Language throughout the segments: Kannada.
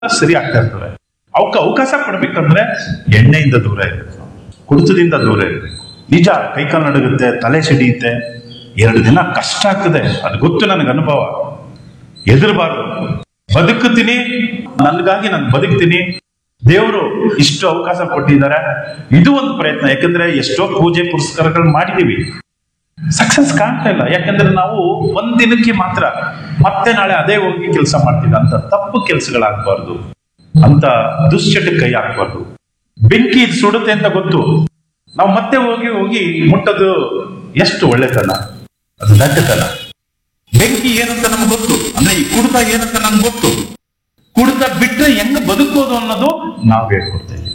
ಸರಿ ಆಗ್ತಾ ಇರ್ತವೆ ಅವಕ್ಕೆ ಅವಕಾಶ ಕೊಡ್ಬೇಕಂದ್ರೆ ಎಣ್ಣೆಯಿಂದ ದೂರ ಇರಬೇಕು ಕುಡಿತದಿಂದ ದೂರ ಇರಬೇಕು ನಿಜ ಕೈಕಾಲು ನಡುಗುತ್ತೆ ತಲೆ ಸಿಡಿಯುತ್ತೆ ಎರಡು ದಿನ ಕಷ್ಟ ಆಗ್ತದೆ ಅದು ಗೊತ್ತು ನನಗೆ ಅನುಭವ ಹೆದರ್ಬಾರ್ದು ಬದುಕುತ್ತೀನಿ ನನ್ಗಾಗಿ ನಾನು ಬದುಕ್ತೀನಿ ದೇವರು ಇಷ್ಟು ಅವಕಾಶ ಕೊಟ್ಟಿದ್ದಾರೆ ಇದು ಒಂದು ಪ್ರಯತ್ನ ಯಾಕಂದ್ರೆ ಎಷ್ಟೋ ಪೂಜೆ ಪುರಸ್ಕಾರಗಳು ಮಾಡಿದೀವಿ ಸಕ್ಸಸ್ ಕಾಣ್ತಾ ಇಲ್ಲ ಯಾಕಂದ್ರೆ ನಾವು ಒಂದ್ ದಿನಕ್ಕೆ ಮಾತ್ರ ಮತ್ತೆ ನಾಳೆ ಅದೇ ಹೋಗಿ ಕೆಲಸ ಮಾಡ್ತೀವಿ ಅಂತ ತಪ್ಪು ಕೆಲಸಗಳಾಗಬಾರ್ದು ಅಂತ ದುಶ್ಚಟಕ್ಕೆ ಕೈ ಹಾಕ್ಬಾರ್ದು ಬೆಂಕಿ ಇದು ಸುಡುತ್ತೆ ಅಂತ ಗೊತ್ತು ನಾವು ಮತ್ತೆ ಹೋಗಿ ಹೋಗಿ ಮುಟ್ಟೋದು ಎಷ್ಟು ಒಳ್ಳೆತನ ಅದು ದಡ್ಡತನ ಬೆಂಕಿ ಏನಂತ ನಮ್ಗೆ ಗೊತ್ತು ಅಂದ್ರೆ ಈ ಕುಡಿತ ಏನಂತ ನಮ್ಗೆ ಗೊತ್ತು ಕುಡಿತ ಬಿಟ್ರೆ ಹೆಂಗ್ ಬದುಕೋದು ಅನ್ನೋದು ನಾವು ಹೇಳ್ಕೊಡ್ತಾ ಇದ್ದೀವಿ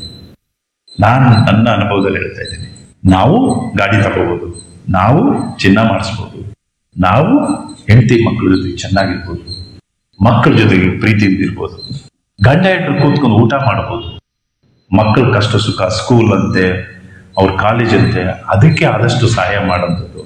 ನಾನು ನನ್ನ ಅನುಭವದಲ್ಲಿ ಹೇಳ್ತಾ ಇದ್ದೀನಿ ನಾವು ಗಾಡಿ ತಗೋಬಹುದು ನಾವು ಚಿನ್ನ ಮಾಡಿಸ್ಬೋದು ನಾವು ಹೆಂಡತಿ ಮಕ್ಕಳ ಜೊತೆ ಚೆನ್ನಾಗಿರ್ಬೋದು ಮಕ್ಕಳ ಜೊತೆಗೆ ಪ್ರೀತಿಯಿಂದ ಇರ್ಬೋದು ಗಂಡ ಹೆಂಡರು ಕೂತ್ಕೊಂಡು ಊಟ ಮಾಡ್ಬೋದು ಮಕ್ಕಳ ಕಷ್ಟ ಸುಖ ಸ್ಕೂಲ್ ಅಂತೆ ಅವ್ರ ಕಾಲೇಜ್ ಅಂತೆ ಅದಕ್ಕೆ ಆದಷ್ಟು ಸಹಾಯ ಮಾಡೋಂಥದ್ದು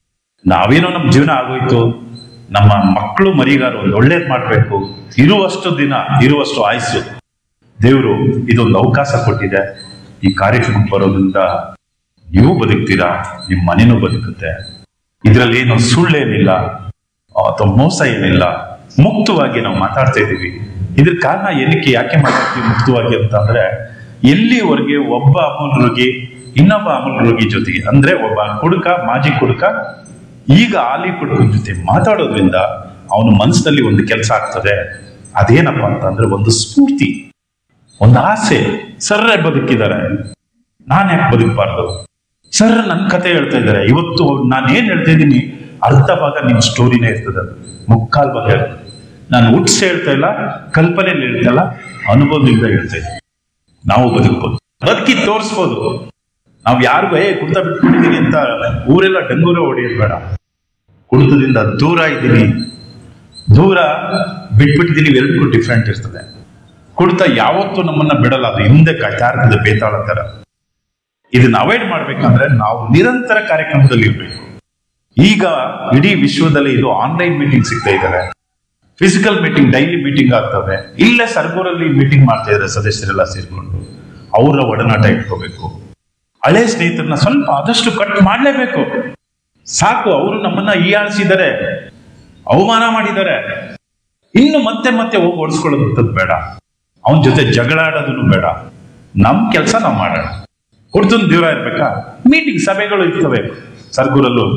ನಾವೇನೋ ನಮ್ಮ ಜೀವನ ಆಗೋಯ್ತು ನಮ್ಮ ಮಕ್ಕಳು ಮರಿಗಾರು ಒಂದು ಒಳ್ಳೇದ್ ಮಾಡ್ಬೇಕು ಇರುವಷ್ಟು ದಿನ ಇರುವಷ್ಟು ಆಯುಸ್ಸು ದೇವರು ಇದೊಂದು ಅವಕಾಶ ಕೊಟ್ಟಿದೆ ಈ ಕಾರ್ಯಕ್ರಮಕ್ಕೆ ಬರೋದ್ರಿಂದ ನೀವು ಬದುಕ್ತೀರಾ ನಿಮ್ಮ ಮನೆನೂ ಬದುಕುತ್ತೆ ಇದರಲ್ಲಿ ಏನು ಸುಳ್ಳೇನಿಲ್ಲ ಅಥವಾ ಮೋಸ ಏನಿಲ್ಲ ಮುಕ್ತವಾಗಿ ನಾವು ಮಾತಾಡ್ತಾ ಇದ್ದೀವಿ ಇದ್ರ ಕಾರಣ ಏನಕ್ಕೆ ಯಾಕೆ ಮಾತಾಡ್ತೀವಿ ಮುಕ್ತವಾಗಿ ಅಂತ ಅಂದ್ರೆ ಎಲ್ಲಿವರೆಗೆ ಒಬ್ಬ ಅಮೂಲ್ ರೋಗಿ ಇನ್ನೊಬ್ಬ ಅಮೂಲ್ ರೋಗಿ ಜೊತೆಗೆ ಅಂದ್ರೆ ಒಬ್ಬ ಕುಡುಕ ಮಾಜಿ ಕುಡುಕ ಈಗ ಆಲಿ ಕುಡುಕನ ಜೊತೆ ಮಾತಾಡೋದ್ರಿಂದ ಅವನ ಮನಸ್ಸಿನಲ್ಲಿ ಒಂದು ಕೆಲಸ ಆಗ್ತದೆ ಅದೇನಪ್ಪ ಅಂತಂದ್ರೆ ಒಂದು ಸ್ಫೂರ್ತಿ ಒಂದು ಆಸೆ ಸರ್ರೆ ಬದುಕಿದ್ದಾರೆ ನಾನು ಯಾಕೆ ಬದುಕಬಾರ್ದು ಸರ್ ನನ್ನ ಕತೆ ಹೇಳ್ತಾ ಇದ್ದಾರೆ ಇವತ್ತು ನಾನು ಏನ್ ಹೇಳ್ತಾ ಇದ್ದೀನಿ ಅರ್ಧ ಭಾಗ ನಿಮ್ ಸ್ಟೋರಿನೇ ಇರ್ತದೆ ಅದು ಮುಕ್ಕಾಲ್ ಭಾಗ ಇರ್ತದೆ ನಾನು ಹುಟ್ಸ್ ಹೇಳ್ತಾ ಇಲ್ಲ ಕಲ್ಪನೆಯಲ್ಲಿ ಹೇಳ್ತಾ ಇಲ್ಲ ಅನುಭವದಿಂದ ಹೇಳ್ತಾ ಇದ್ದೀನಿ ನಾವು ಬದುಕ್ಬೋದು ಬದುಕಿ ತೋರಿಸ್ಬೋದು ನಾವು ಯಾರಿಗೂ ಏ ಕುಡ್ತ ಬಿಟ್ಬಿಟ್ಟಿದ್ದೀನಿ ಅಂತ ಊರೆಲ್ಲ ಡಂಗೂರ ಹೊಡೆಯೋದು ಬೇಡ ಕುಡಿತದಿಂದ ದೂರ ಇದ್ದೀನಿ ದೂರ ಬಿಟ್ಬಿಟ್ಟಿದ್ದೀನಿ ಎರಡಕ್ಕೂ ಡಿಫ್ರೆಂಟ್ ಇರ್ತದೆ ಕುಡಿತ ಯಾವತ್ತೂ ನಮ್ಮನ್ನ ಬಿಡಲ್ಲ ಅದು ಹಿಂದೆ ಕಾಯ್ತಾ ಇರ್ತದೆ ಬೇತಾಳ ತರ ಇದನ್ನ ಅವಾಯ್ಡ್ ಮಾಡ್ಬೇಕಂದ್ರೆ ನಾವು ನಿರಂತರ ಕಾರ್ಯಕ್ರಮದಲ್ಲಿ ಇರ್ಬೇಕು ಈಗ ಇಡೀ ವಿಶ್ವದಲ್ಲಿ ಇದು ಆನ್ಲೈನ್ ಮೀಟಿಂಗ್ ಸಿಗ್ತಾ ಇದ್ದಾರೆ ಫಿಸಿಕಲ್ ಮೀಟಿಂಗ್ ಡೈಲಿ ಮೀಟಿಂಗ್ ಆಗ್ತವೆ ಇಲ್ಲೇ ಸರ್ಗೂರಲ್ಲಿ ಮೀಟಿಂಗ್ ಮಾಡ್ತಾ ಇದ್ದಾರೆ ಸದಸ್ಯರೆಲ್ಲ ಸೇರ್ಕೊಂಡು ಅವರ ಒಡನಾಟ ಇಟ್ಕೋಬೇಕು ಹಳೆ ಸ್ನೇಹಿತರನ್ನ ಸ್ವಲ್ಪ ಆದಷ್ಟು ಕಟ್ ಮಾಡ್ಲೇಬೇಕು ಸಾಕು ಅವರು ನಮ್ಮನ್ನ ಹೀಯಾಳಿಸಿದ್ದಾರೆ ಅವಮಾನ ಮಾಡಿದ್ದಾರೆ ಇನ್ನು ಮತ್ತೆ ಮತ್ತೆ ಹೋಗಿ ಓಡಿಸ್ಕೊಳ್ಳೋದು ಬೇಡ ಅವನ ಜೊತೆ ಜಗಳ ಆಡೋದನ್ನು ಬೇಡ ನಮ್ ಕೆಲಸ ನಾವು ಮಾಡೋಣ ಕುಡ್ತನ್ ದೂರ ಇರ್ಬೇಕಾ ಮೀಟಿಂಗ್ ಸಭೆಗಳು ಇರ್ತವೆ ಸರ್ಗೂರಲ್ಲೂ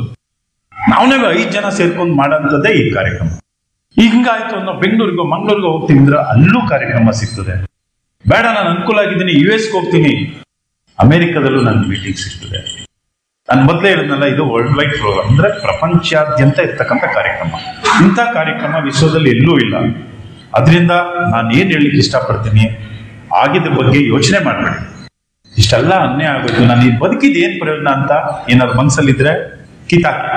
ನಾವೇ ಐದ್ ಜನ ಸೇರ್ಕೊಂಡು ಮಾಡೋಂಥದ್ದೇ ಈ ಕಾರ್ಯಕ್ರಮ ಹಿಂಗಾಯ್ತು ಅನ್ನೋ ಬೆಂಗಳೂರಿಗೋ ಮಂಗಳೂರಿಗೋ ಹೋಗ್ತೀನಿ ಅಂದ್ರೆ ಅಲ್ಲೂ ಕಾರ್ಯಕ್ರಮ ಸಿಗ್ತದೆ ಬೇಡ ನಾನು ಅನುಕೂಲ ಆಗಿದ್ದೀನಿ ಯು ಎಸ್ಗೆ ಹೋಗ್ತೀನಿ ಅಮೆರಿಕದಲ್ಲೂ ನನ್ನ ಮೀಟಿಂಗ್ ಸಿಗ್ತದೆ ನಾನು ಮೊದಲೇ ಹೇಳಿದ್ನಲ್ಲ ಇದು ವರ್ಲ್ಡ್ ವೈಡ್ ಪ್ರೋಗ್ರಾಮ್ ಅಂದ್ರೆ ಪ್ರಪಂಚಾದ್ಯಂತ ಇರ್ತಕ್ಕಂಥ ಕಾರ್ಯಕ್ರಮ ಇಂಥ ಕಾರ್ಯಕ್ರಮ ವಿಶ್ವದಲ್ಲಿ ಎಲ್ಲೂ ಇಲ್ಲ ಅದರಿಂದ ನಾನು ಏನ್ ಹೇಳಲಿಕ್ಕೆ ಇಷ್ಟಪಡ್ತೀನಿ ಆಗಿದ್ದ ಬಗ್ಗೆ ಯೋಚನೆ ಮಾಡಬೇಡಿ ಇಷ್ಟೆಲ್ಲ ಅನ್ಯಾಯ ಆಗೋದು ನಾನು ಈ ಬದುಕಿದ ಏನ್ ಪ್ರಯೋಜನ ಅಂತ ಏನಾದ್ರು ಮನ್ಸಲ್ಲಿದ್ರೆ ಕಿತಾಕಿ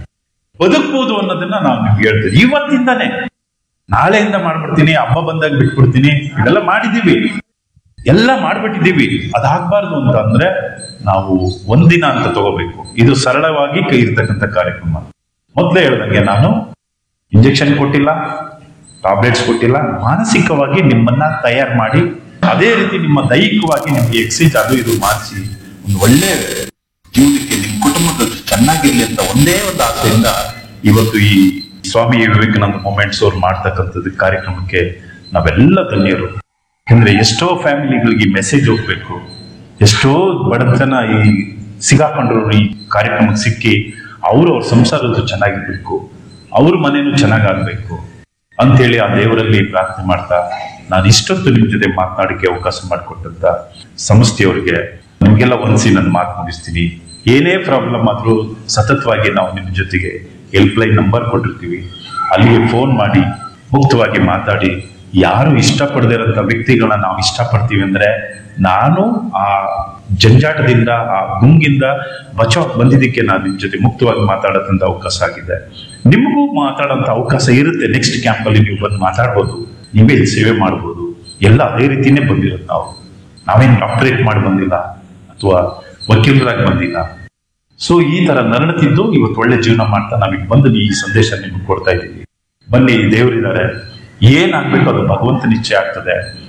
ಬದುಕ್ಬೋದು ಅನ್ನೋದನ್ನ ನಾವು ನಿಮ್ಗೆ ಹೇಳ್ತೀವಿ ಇವತ್ತಿಂದಾನೆ ನಾಳೆಯಿಂದ ಮಾಡ್ಬಿಡ್ತೀನಿ ಹಬ್ಬ ಬಂದಾಗ ಬಿಟ್ಬಿಡ್ತೀನಿ ಇದೆಲ್ಲ ಮಾಡಿದೀವಿ ಎಲ್ಲ ಮಾಡ್ಬಿಟ್ಟಿದೀವಿ ಅದಾಗಬಾರ್ದು ಅಂತ ಅಂದ್ರೆ ನಾವು ಒಂದಿನ ಅಂತ ತಗೋಬೇಕು ಇದು ಸರಳವಾಗಿ ಕೈ ಇರ್ತಕ್ಕಂಥ ಕಾರ್ಯಕ್ರಮ ಮೊದಲೇ ಹೇಳ್ದಂಗೆ ನಾನು ಇಂಜೆಕ್ಷನ್ ಕೊಟ್ಟಿಲ್ಲ ಟಾಬ್ಲೆಟ್ಸ್ ಕೊಟ್ಟಿಲ್ಲ ಮಾನಸಿಕವಾಗಿ ನಿಮ್ಮನ್ನ ತಯಾರು ಮಾಡಿ ಅದೇ ರೀತಿ ನಿಮ್ಮ ದೈಹಿಕವಾಗಿ ನಿಮ್ಗೆ ಎಕ್ಸೈಸ್ ಅದು ಇದು ಮಾಡಿಸಿ ಒಂದು ಒಳ್ಳೆ ಜೀವನಕ್ಕೆ ನಿಮ್ಮ ಕುಟುಂಬದ ಚೆನ್ನಾಗಿರ್ಲಿ ಅಂತ ಒಂದೇ ಒಂದು ಆಸೆಯಿಂದ ಇವತ್ತು ಈ ಸ್ವಾಮಿ ವಿವೇಕಾನಂದ ಮೂಮೆಂಟ್ಸ್ ಅವ್ರು ಮಾಡ್ತಕ್ಕಂಥದ್ದು ಕಾರ್ಯಕ್ರಮಕ್ಕೆ ನಾವೆಲ್ಲ ಧನ್ಯರು ಯಾಕಂದ್ರೆ ಎಷ್ಟೋ ಫ್ಯಾಮಿಲಿಗಳಿಗೆ ಮೆಸೇಜ್ ಹೋಗ್ಬೇಕು ಎಷ್ಟೋ ಬಡತನ ಈ ಸಿಗಾಕೊಂಡ್ರು ಈ ಕಾರ್ಯಕ್ರಮಕ್ಕೆ ಸಿಕ್ಕಿ ಅವರು ಅವ್ರ ಸಂಸಾರದ್ದು ಚೆನ್ನಾಗಿರ್ಬೇಕು ಅವ್ರ ಮನೇನು ಚೆನ್ನಾಗಾಗ್ಬೇಕು ಅಂತೇಳಿ ಆ ದೇವರಲ್ಲಿ ಪ್ರಾರ್ಥನೆ ಮಾಡ್ತಾ ನಾನು ಇಷ್ಟೊತ್ತು ನಿಮ್ ಜೊತೆ ಮಾತನಾಡಕ್ಕೆ ಅವಕಾಶ ಮಾಡಿಕೊಟ್ಟಂತ ಸಂಸ್ಥೆಯವರಿಗೆ ನಿಮ್ಗೆಲ್ಲ ಒಂದ್ಸಿ ನನ್ನ ಮಾತು ಮುಗಿಸ್ತೀನಿ ಏನೇ ಪ್ರಾಬ್ಲಮ್ ಆದ್ರೂ ಸತತವಾಗಿ ನಾವು ನಿಮ್ಮ ಜೊತೆಗೆ ಹೆಲ್ಪ್ ಲೈನ್ ನಂಬರ್ ಕೊಟ್ಟಿರ್ತೀವಿ ಅಲ್ಲಿಗೆ ಫೋನ್ ಮಾಡಿ ಮುಕ್ತವಾಗಿ ಮಾತಾಡಿ ಯಾರು ಇಷ್ಟಪಡದೇ ಇರೋಂಥ ವ್ಯಕ್ತಿಗಳನ್ನ ನಾವು ಇಷ್ಟಪಡ್ತೀವಿ ಅಂದ್ರೆ ನಾನು ಆ ಜಂಜಾಟದಿಂದ ಆ ಗುಂಗಿಂದ ಬಚಾವ್ ಬಂದಿದ್ದಕ್ಕೆ ನಾನು ನಿಮ್ ಜೊತೆ ಮುಕ್ತವಾಗಿ ಮಾತಾಡೋದಂತ ಅವಕಾಶ ಆಗಿದೆ ನಿಮಗೂ ಮಾತಾಡೋಂಥ ಅವಕಾಶ ಇರುತ್ತೆ ನೆಕ್ಸ್ಟ್ ಕ್ಯಾಂಪ್ ಅಲ್ಲಿ ನೀವು ಬಂದು ಮಾತಾಡ್ಬೋದು ನೀವೇ ಇಲ್ಲಿ ಸೇವೆ ಮಾಡ್ಬೋದು ಎಲ್ಲ ಅದೇ ರೀತಿನೇ ಬಂದಿರೋದು ನಾವು ನಾವೇನು ಡಾಕ್ಟರೇಟ್ ಮಾಡಿ ಬಂದಿಲ್ಲ ಅಥವಾ ವಕೀಲರಾಗಿ ಬಂದಿಲ್ಲ ಸೊ ಈ ತರ ನರಳುತ್ತಿದ್ದು ಇವತ್ತು ಒಳ್ಳೆ ಜೀವನ ಮಾಡ್ತಾ ನಾವೀಗ ಬಂದು ಈ ಸಂದೇಶ ನಿಮ್ಗೆ ಕೊಡ್ತಾ ಇದ್ದೀವಿ ಬನ್ನಿ ದೇವರಿದ್ದಾರೆ ಏನಾಗ್ಬೇಕು ಅದು ಭಗವಂತ ನಿಶ್ಚಯ ಆಗ್ತದೆ